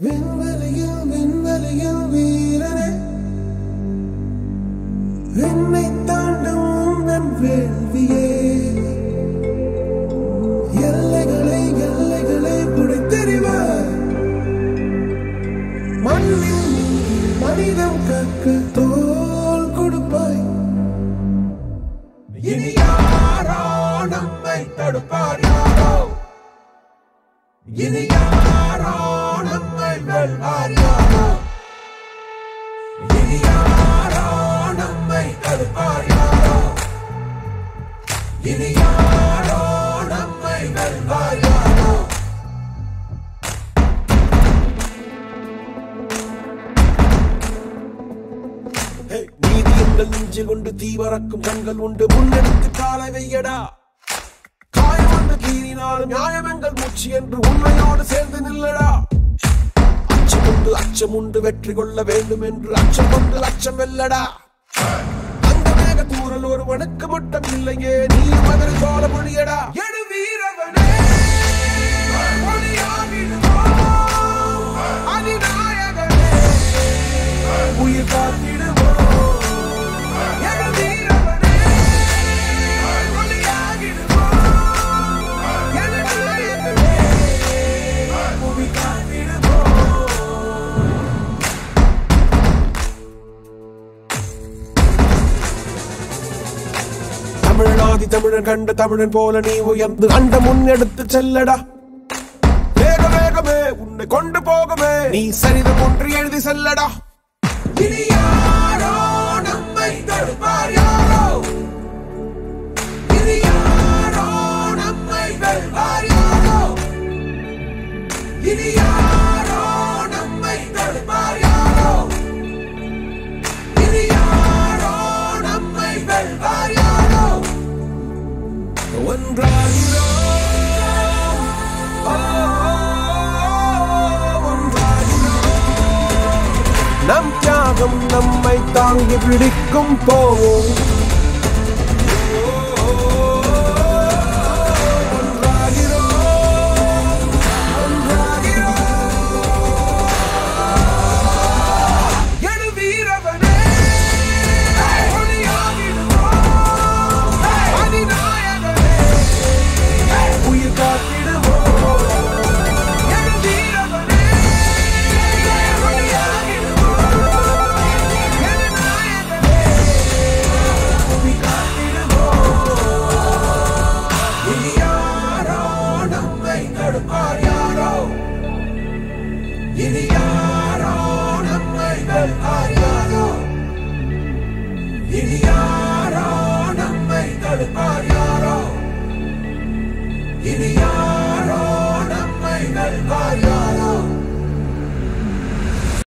விண்வெளியில் விண்வெளியில் வீரனே என்னை தாண்டும் உந்தன் வேள்வியே எல்லைகளை எல்லைகளை புடைத்தெறிவார் மண்ணின் மீது மனிதம் கற்க தோல் கொடுப்பாய் இனி யாரோ நம்மை தடுப்பார் யாரோ இனி யாரோ நம்மை வெல்வார் யாரோ இனி யாரோ நம்மை தடுப்பார் யாரோ இனி யாரோ நம்மை வெல்வார் யாரோ ஹே, நீதி எங்கள் நெஞ்சில் உண்டு தீவரக்கும் கண்கள் உண்டு முன்னெடுத்து காலை வையடா காயம் வந்து கீறினாலும் நியாயம் எங்கள் மூச்சு என்று உண்மையோடு சேர்ந்து நில்லடா அச்சம் உண்டு அச்சம் உண்டு வெற்றி கொள்ள வேண்டும் என்று அச்சம் கொண்டு அச்சம் வெல்லடா அந்த மேக தூரல் ஒரு வணக்கு மட்டும் இல்லையே நீ மதுரை சோழ மொழியடா எடு வீரவனே ஒளியாகிடுவோம். அதிநாயகனே உயிர் காத்திடுவோம் எடு வீரவனே ஒளியாகிடுவோம். எடு நாயகனே புவி காத்திடுவோம் தமிழ்நாதி தமிழன் கண்ட தமிழன் போல நீ உயர்ந்து அண்ட முன்னெடுத்து செல்லடா வேக வேகமே உன்னை கொண்டு போகவே நீ சரிதம் ஒன்று எழுதி செல்லடா இனி யாரோ நம்மை தடுப்பார் யாரோ இனி யாரோ நம்மை வெல்வார் யாரோ இனி யாரோ நம்மை தடுப்பார் யாரோ இனி யாரோ நம்மை வெல்வார் யாரோ ஒன்றாகிறோம் ஓ, ஒன்றாகிறோம். நம் தியாகம் நம்மை தாங்கி பிடிக்கும் போவோம் ஒன்றாகிறோம், ஒன்றாகிறோம். எடு வீரவனே ஒளியாகிடுவோம். அதிநாயகனே உயிர் காத்திடுவோம் எடு வீரவனே ஒளியாகிடுவோம். எடு நாயகனே புவி காத்திடுவோம் இனி யாரோ நம்மை தடுப்பார் யாரோ இனி யாரோ நம்மை வெல்வார் யாரோ இனி யாரோ நம்மை தடுப்பார் யாரோ இனி யாரோ நம்மை வெல்வார் யாரோ